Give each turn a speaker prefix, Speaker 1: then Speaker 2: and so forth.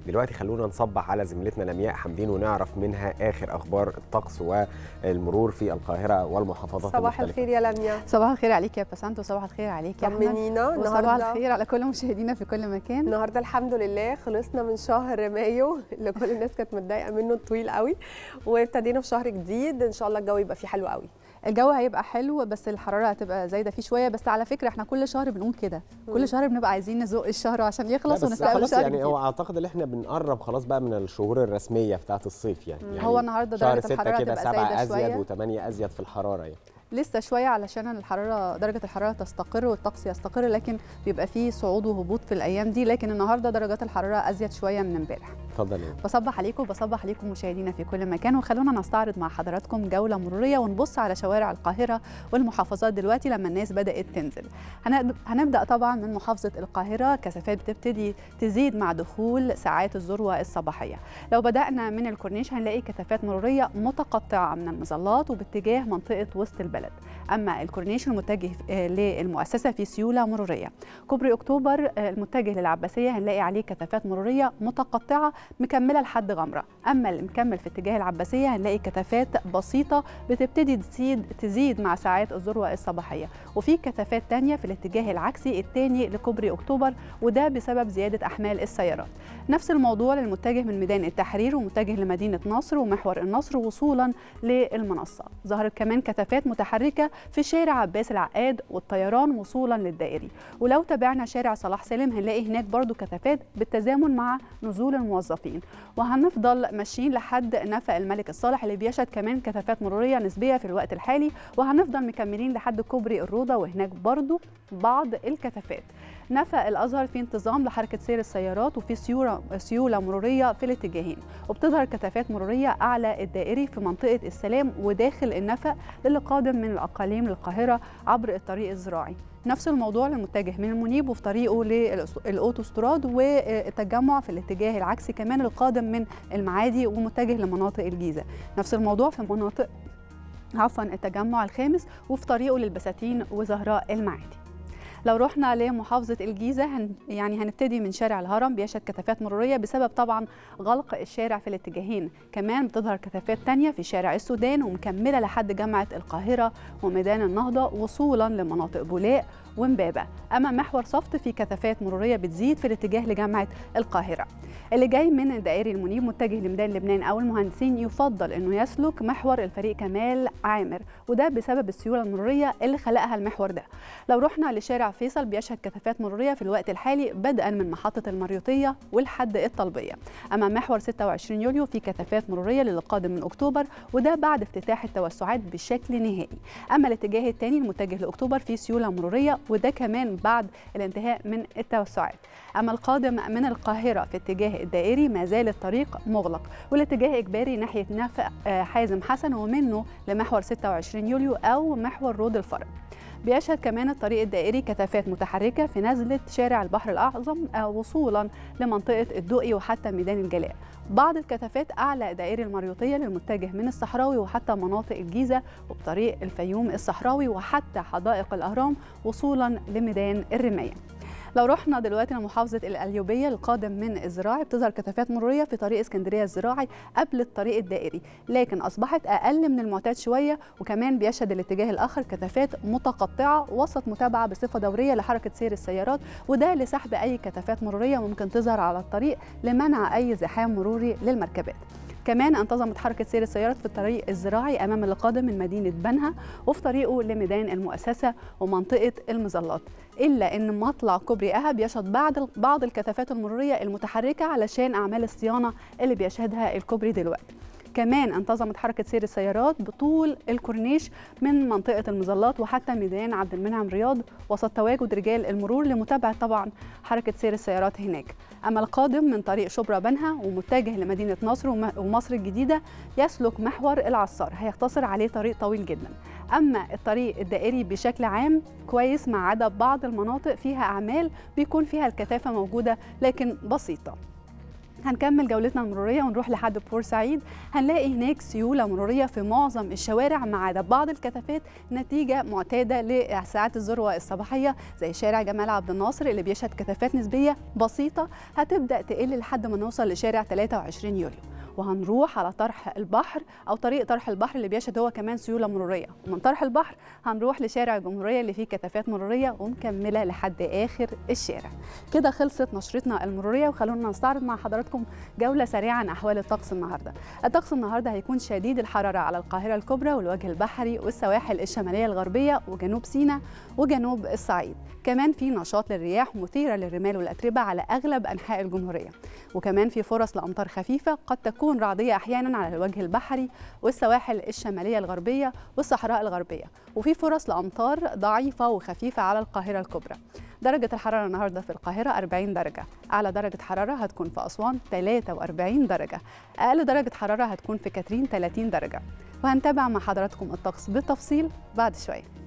Speaker 1: دلوقتي خلونا نصبح على زميلتنا لمياء حمدين ونعرف منها اخر اخبار الطقس والمرور في القاهره والمحافظات
Speaker 2: صباح
Speaker 1: المختلفه
Speaker 2: الخير يا لمياء
Speaker 3: صباح الخير عليك يا بسنت وصباح الخير عليك يا احمد
Speaker 2: طمنينا
Speaker 3: وصباح
Speaker 2: النهارده
Speaker 3: الخير على كل مشاهدينا في كل مكان
Speaker 2: النهارده الحمد لله خلصنا من شهر مايو اللي كل الناس كانت متضايقه منه طويل قوي وابتدينا في شهر جديد ان شاء الله الجو يبقى فيه حلو قوي
Speaker 3: الجو هيبقى حلو بس الحراره هتبقى زايده فيه شويه بس على فكره احنا كل شهر بنقول كده
Speaker 2: مم.
Speaker 3: كل شهر بنبقى عايزين نزق الشهر عشان
Speaker 1: لا
Speaker 3: يخلص
Speaker 1: بس
Speaker 3: ونستقبل
Speaker 1: خلاص
Speaker 3: شهر
Speaker 1: يعني
Speaker 3: جديد
Speaker 1: هو اعتقد ان احنا بنقرب خلاص بقى من الشهور الرسميه بتاعه الصيف يعني, يعني
Speaker 3: هو النهارده
Speaker 1: شهر
Speaker 3: درجه
Speaker 1: ستة
Speaker 3: الحراره
Speaker 1: كده
Speaker 3: هتبقى
Speaker 1: سبعة
Speaker 3: زايده
Speaker 1: ازيد
Speaker 3: شويه
Speaker 1: وثمانية ازيد في الحراره يعني
Speaker 3: لسه شويه علشان الحراره درجه الحراره تستقر والطقس يستقر لكن بيبقى فيه صعود وهبوط في الايام دي لكن النهارده درجات الحراره ازيد شويه من امبارح
Speaker 1: اتفضل يا
Speaker 3: بصبح عليكم وبصبح عليكم مشاهدينا في كل مكان وخلونا نستعرض مع حضراتكم جوله مروريه ونبص على شوارع القاهره والمحافظات دلوقتي لما الناس بدات تنزل هن- هنبدا طبعا من محافظه القاهره كثافات بتبتدي تزيد مع دخول ساعات الذروه الصباحيه لو بدانا من الكورنيش هنلاقي كثافات مروريه متقطعه من المظلات وباتجاه منطقه وسط البلد اما الكورنيش المتجه آه، للمؤسسه في سيوله مروريه كوبري اكتوبر آه، المتجه للعباسيه هنلاقي عليه كثافات مروريه متقطعه مكمله لحد غمره اما اللي مكمل في اتجاه العباسيه هنلاقي كثافات بسيطه بتبتدي تزيد تزيد مع ساعات الذروه الصباحيه وفي كثافات تانية في الاتجاه العكسي الثاني لكوبري اكتوبر وده بسبب زياده احمال السيارات نفس الموضوع للمتجه من ميدان التحرير ومتجه لمدينه نصر ومحور النصر وصولا للمنصه ظهرت كمان كثافات متحركه في شارع عباس العقاد والطيران وصولا للدائري ولو تابعنا شارع صلاح سالم هنلاقي هناك برضو كثافات بالتزامن مع نزول الموظفين وهنفضل ماشيين لحد نفق الملك الصالح اللي بيشهد كمان كثافات مروريه نسبيه في الوقت الحالي وهنفضل مكملين لحد كوبري الروضه وهناك برضو بعض الكثافات نفق الازهر في انتظام لحركه سير السيارات وفي سيوله سيوله مروريه في الاتجاهين وبتظهر كثافات مروريه اعلى الدائري في منطقه السلام وداخل النفق للي قادم من الاقاليم للقاهره عبر الطريق الزراعي نفس الموضوع للمتجه من المنيب وفي طريقه للاوتوستراد والتجمع في الاتجاه العكسي كمان القادم من المعادي ومتجه لمناطق الجيزه نفس الموضوع في مناطق عفوا التجمع الخامس وفي طريقه للبساتين وزهراء المعادي لو رحنا لمحافظة الجيزة هن يعني هنبتدي من شارع الهرم بيشهد كثافات مرورية بسبب طبعا غلق الشارع في الاتجاهين كمان بتظهر كثافات تانية في شارع السودان ومكملة لحد جامعة القاهرة وميدان النهضة وصولا لمناطق بولاق ومبابة أما محور صفت في كثافات مرورية بتزيد في الاتجاه لجامعة القاهرة اللي جاي من دائري المنيب متجه لميدان لبنان أو المهندسين يفضل أنه يسلك محور الفريق كمال عامر وده بسبب السيولة المرورية اللي خلقها المحور ده لو رحنا لشارع فيصل بيشهد كثافات مرورية في الوقت الحالي بدءا من محطة المريوطية والحد الطلبية أما محور 26 يوليو في كثافات مرورية للقادم من أكتوبر وده بعد افتتاح التوسعات بشكل نهائي أما الاتجاه الثاني المتجه لأكتوبر في سيولة مرورية وده كمان بعد الانتهاء من التوسعات أما القادم من القاهرة في اتجاه الدائري ما زال الطريق مغلق والاتجاه إجباري ناحية نفق آه، حازم حسن ومنه لمحور 26 يوليو أو محور رود الفرج بيشهد كمان الطريق الدائري كثافات متحركة في نزلة شارع البحر الأعظم آه، وصولا لمنطقة الدقي وحتى ميدان الجلاء بعض الكثافات أعلى دائري المريوطية للمتجه من الصحراوي وحتى مناطق الجيزة وبطريق الفيوم الصحراوي وحتى حدائق الأهرام وصولا لميدان الرماية لو رحنا دلوقتي لمحافظة القليوبية القادم من الزراعي بتظهر كثافات مرورية في طريق اسكندرية الزراعي قبل الطريق الدائري لكن أصبحت أقل من المعتاد شوية وكمان بيشهد الاتجاه الآخر كثافات متقطعة وسط متابعة بصفة دورية لحركة سير السيارات وده لسحب أي كثافات مرورية ممكن تظهر على الطريق لمنع أي زحام مروري للمركبات كمان انتظمت حركة سير السيارات في الطريق الزراعي أمام اللي قادم من مدينة بنها وفي طريقه لميدان المؤسسة ومنطقة المظلات إلا أن مطلع كوبري أهب يشهد بعض بعض الكثافات المرورية المتحركة علشان أعمال الصيانة اللي بيشهدها الكوبري دلوقتي كمان انتظمت حركة سير السيارات بطول الكورنيش من منطقة المظلات وحتى ميدان عبد المنعم رياض وسط تواجد رجال المرور لمتابعة طبعا حركة سير السيارات هناك أما القادم من طريق شبرا بنها ومتجه لمدينة نصر وم- ومصر الجديدة يسلك محور العصار هيختصر عليه طريق طويل جدا أما الطريق الدائري بشكل عام كويس ما عدا بعض المناطق فيها أعمال بيكون فيها الكثافة موجودة لكن بسيطة هنكمل جولتنا المرورية ونروح لحد بورسعيد هنلاقي هناك سيولة مرورية في معظم الشوارع ما عدا بعض الكثافات نتيجة معتادة لساعات الذروة الصباحية زي شارع جمال عبد الناصر اللي بيشهد كثافات نسبية بسيطة هتبدأ تقل لحد ما نوصل لشارع 23 يوليو وهنروح على طرح البحر او طريق طرح البحر اللي بيشهد هو كمان سيوله مروريه ومن طرح البحر هنروح لشارع الجمهوريه اللي فيه كثافات مروريه ومكمله لحد اخر الشارع كده خلصت نشرتنا المروريه وخلونا نستعرض مع حضراتكم جوله سريعه عن احوال الطقس النهارده الطقس النهارده هيكون شديد الحراره على القاهره الكبرى والوجه البحري والسواحل الشماليه الغربيه وجنوب سيناء وجنوب الصعيد كمان في نشاط للرياح مثيره للرمال والاتربه على اغلب انحاء الجمهوريه وكمان في فرص لامطار خفيفه قد تكون رعديه احيانا على الوجه البحري والسواحل الشماليه الغربيه والصحراء الغربيه وفي فرص لامطار ضعيفه وخفيفه على القاهره الكبرى درجة الحرارة النهاردة في القاهرة 40 درجة أعلى درجة حرارة هتكون في أسوان 43 درجة أقل درجة حرارة هتكون في كاترين 30 درجة وهنتابع مع حضراتكم الطقس بالتفصيل بعد شوية